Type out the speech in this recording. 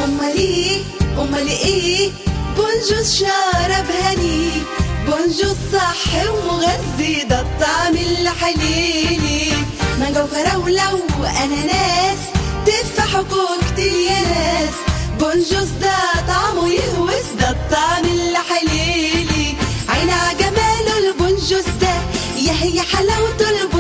امال ايه امال ايه بونجوز شرب هني بونجوز صح ومغذي ده الطعم الحليلي مانجا وفراولة واناناس تفاح وكوكتيل يا ناس بونجوز ده طعمه يهوس ده الطعم الحليلي عين على جماله البونجوز ده يا هي حلاوته البونجوز